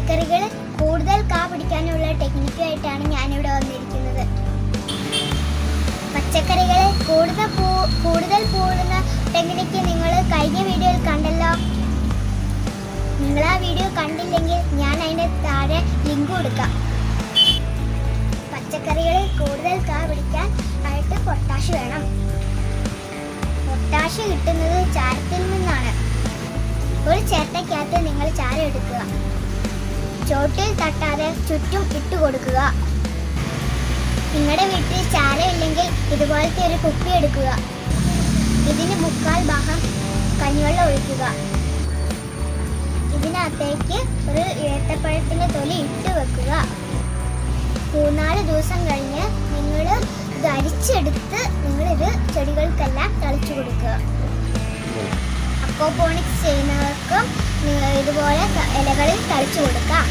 പച്ചക്കറികൾ കൂടുതൽ കാ പിടിക്കാനുള്ള ടെക്നിക്കുമായിട്ടാണ് ഞാനിവിടെ വന്നിരിക്കുന്നത് പച്ചക്കറികൾ കൂടുതൽ പൂ കൂടുതൽ പൂടുന്ന ടെക്നിക്ക് നിങ്ങൾ കഴിഞ്ഞ വീഡിയോയിൽ കണ്ടല്ലോ നിങ്ങൾ ആ വീഡിയോ കണ്ടില്ലെങ്കിൽ ഞാൻ അതിൻ്റെ താഴെ ലിങ്ക് കൊടുക്കാം പച്ചക്കറികളിൽ കൂടുതൽ കാ പിടിക്കാൻ ആയിട്ട് പൊട്ടാഷ് വേണം പൊട്ടാഷ് കിട്ടുന്നത് ചാരത്തിൽ നിന്നാണ് ഒരു ചിരട്ടയ്ക്കകത്ത് നിങ്ങൾ ചാരം എടുക്കുക ചോട്ടിൽ തട്ടാതെ ചുറ്റും ഇട്ട് കൊടുക്കുക നിങ്ങളുടെ വീട്ടിൽ ചാരമില്ലെങ്കിൽ ഇതുപോലത്തെ ഒരു കുപ്പി എടുക്കുക ഇതിന് മുക്കാൽ ഭാഗം കഞ്ഞിവെള്ളം ഒഴിക്കുക ഇതിനകത്തേക്ക് ഒരു ഏത്തപ്പഴത്തിന്റെ തൊലി ഇട്ട് വെക്കുക മൂന്നാല് ദിവസം കഴിഞ്ഞ് നിങ്ങൾ ഇത് അരിച്ചെടുത്ത് നിങ്ങളിത് ചെടികൾക്കെല്ലാം തളിച്ചു കൊടുക്കുക അക്കോപോണിക്സ് ചെയ്യുന്നവർക്കും നിങ്ങൾ ഇതുപോലെ ത- ഇലകളിൽ തളിച്ചു കൊടുക്കാം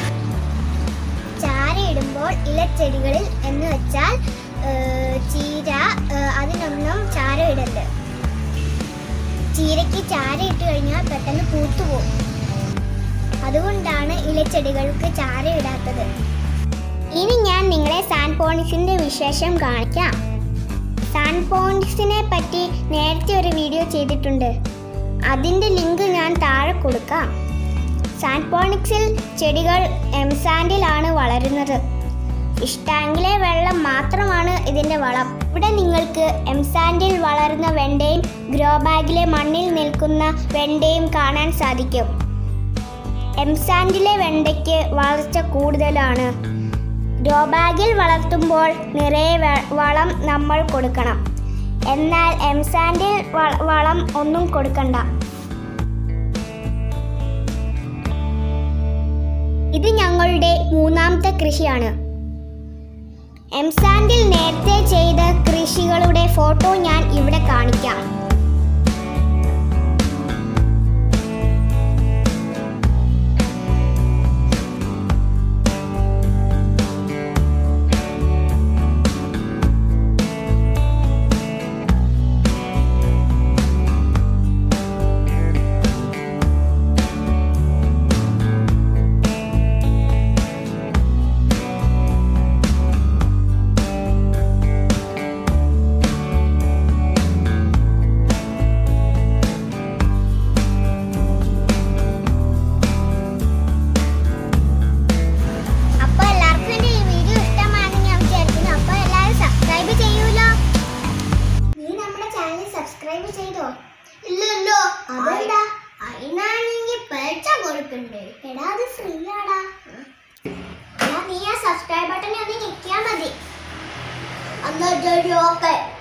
ചാര ഇടുമ്പോൾ ഇലച്ചെടികളിൽ എന്ന് വെച്ചാൽ ഏർ, ചീര ഏർ, അതിനൊന്നും ചാര ഇടരുത് ചീരയ്ക്ക് ചാര ഇട്ട് കഴിഞ്ഞാൽ പെട്ടെന്ന് പൂത്തുപോകും അതുകൊണ്ടാണ് ഇലച്ചെടികൾക്ക് ചാര ഇടാത്തത് ഇനി ഞാൻ നിങ്ങളെ സാൻപോണിക്സിന്റെ വിശേഷം കാണിക്കാം സാൻപോണിക്സിനെ പറ്റി നേരത്തെ ഒരു വീഡിയോ ചെയ്തിട്ടുണ്ട് അതിൻ്റെ ലിങ്ക് ഞാൻ താഴെ കൊടുക്കാം സാൻപോണിക്സിൽ ചെടികൾ എംസാൻഡിലാണ് വളരുന്നത് ഫിഷ് ടാങ്കിലെ വെള്ളം മാത്രമാണ് ഇതിൻ്റെ വളം ഇവിടെ നിങ്ങൾക്ക് എംസാൻഡിൽ വളരുന്ന വെണ്ടയും ഗ്രോ ബാഗിലെ മണ്ണിൽ നിൽക്കുന്ന വെണ്ടയും കാണാൻ സാധിക്കും എംസാൻഡിലെ വെണ്ടയ്ക്ക് വളർച്ച കൂടുതലാണ് ഗ്രോ ബാഗിൽ വളർത്തുമ്പോൾ നിറയെ വെ- വളം നമ്മൾ കൊടുക്കണം എന്നാൽ എംസാൻഡിൽ വ- വളം ഒന്നും കൊടുക്കണ്ട ഇത് ഞങ്ങളുടെ മൂന്നാമത്തെ കൃഷിയാണ് എംസാൻഡിൽ നേരത്തെ ചെയ്ത കൃഷികളുടെ ഫോട്ടോ ഞാൻ ഇവിടെ കാണിക്കാം അപ്പോൾ എല്ലാവർക്കും എൻ്റെ ഈ വീഡിയോ ഇഷ്ടമാണെന്ന് ഞാൻ വിചാരിക്കുന്നു അപ്പോൾ എല്ലാവരും സബ്സ്ക്രൈബ് ചെയ്യൂലോ നീ നമ്മുടെ ചാനൽ സബ്സ്ക്രൈബ് ചെയ്തോ ഇല്ലല്ലോ അതെന്താ അതിനാണെങ്കിൽ പൈസ കൊടുക്കണ്ടേ എടാ അത് ഫ്രീ ആടാ എന്നാ നീ ആ സബ്സ്ക്രൈബ് ബട്ടൺ ഒന്ന് ഞെക്കിയാ മതി എന്നാ ഓക്കെ